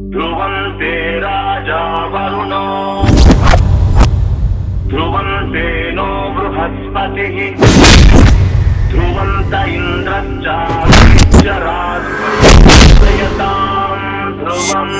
ध्रुवन्ते राजा वरुणो ध्रुवन्ते नो बृहस्पतिः ध्रुवन्त इन्द्रश्चाराजयताम् ध्रुवम्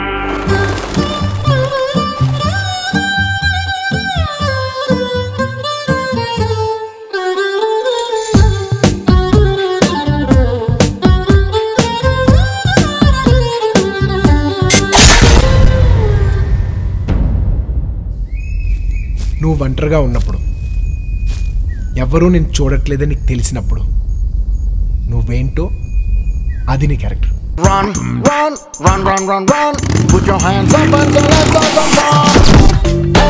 నువ్వు ఒంటరిగా ఉన్నప్పుడు ఎవ్వరూ నేను చూడట్లేదని నీకు తెలిసినప్పుడు నువ్వేంటో అది నీ character Run, run, run, run, run, run. Put your hands up and say let's have some fun.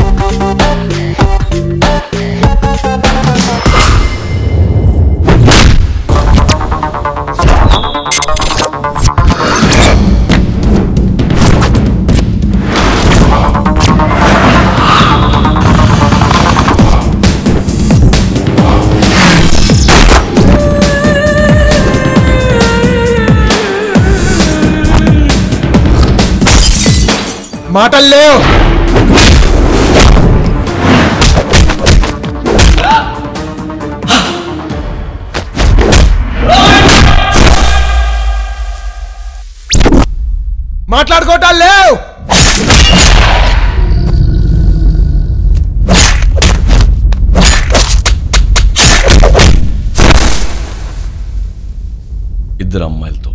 మాటలు లేవు మాట్లాడుకోవటాలు లేవు ఇద్దరు అమ్మాయిలతో